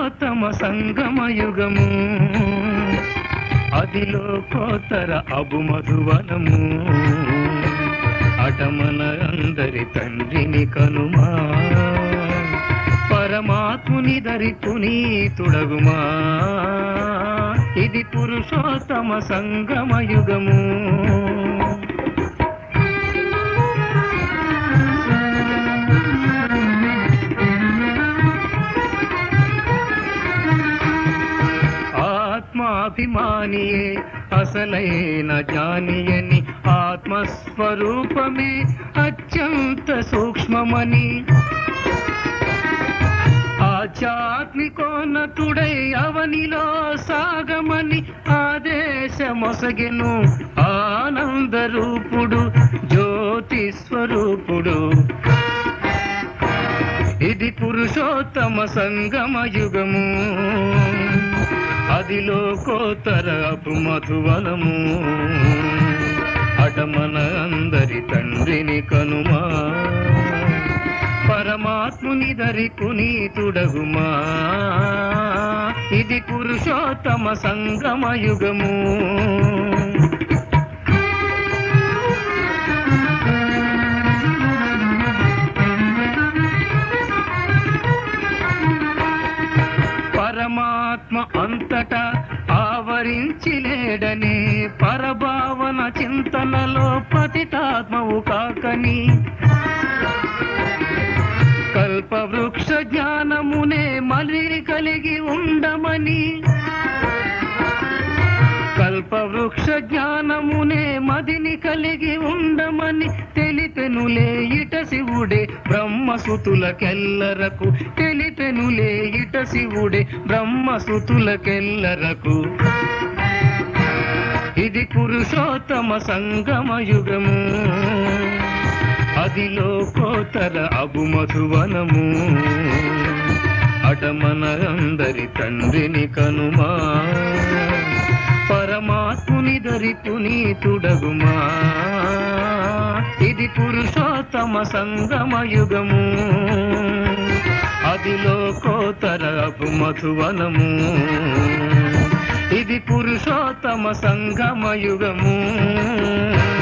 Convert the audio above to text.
పురుషోత్తమ సంగమయుగము అదిలో కోతర అబుమధువనము అటమన అందరి తండ్రిని కనుమా పరమాత్ముని దరి పునీతుడగుమా ఇది పురుషోత్తమ సంగమయుగము ఆత్మాభిమానియే అసలైన జ్ఞానియని ఆత్మస్వరూపమే అత్యంత సూక్ష్మమని ఆధ్యాత్మికోన్నతుడై అవనిలో సాగమని ఆదేశమొసగెను ఆనందరూపుడు జ్యోతి స్వరూపుడు ఇది పురుషోత్తమ సంగమ యుగము అదిలో కోతరపు మధువనము అటమన అందరి తండ్రిని కనుమా పరమాత్ముని దరి పునీతుడగుమా ఇది పురుషోత్తమ సంగమ యుగము పరమాత్మ అంతటా ఆవరించి లేడని పరభావన చింతనలో పతితాత్మవు కాకని కల్పవృక్ష జ్ఞానమునే మలి కలిగి ఉండమని కల్పవృక్ష జ్ఞానమునే మదిని కలిగి ఉండమని తెలిపెనులే ఇట శివుడే బ్రహ్మసుతులకెల్లరకు తెలిపెనులే ఇట శివుడే బ్రహ్మసుతులకెల్లరకు ఇది పురుషోత్తమ సంగమ యుగము అదిలో కోతర అబుమధువనము అటమన అందరి తండ్రిని కనుమా పరమాత్ముని దరి పునీతుడగుమా ఇది పురుషోత్తమ సంగమ యుగము అదిలో కోతర అబుమధువనము ఇది పురుషోత్తమ సంగమ యుగము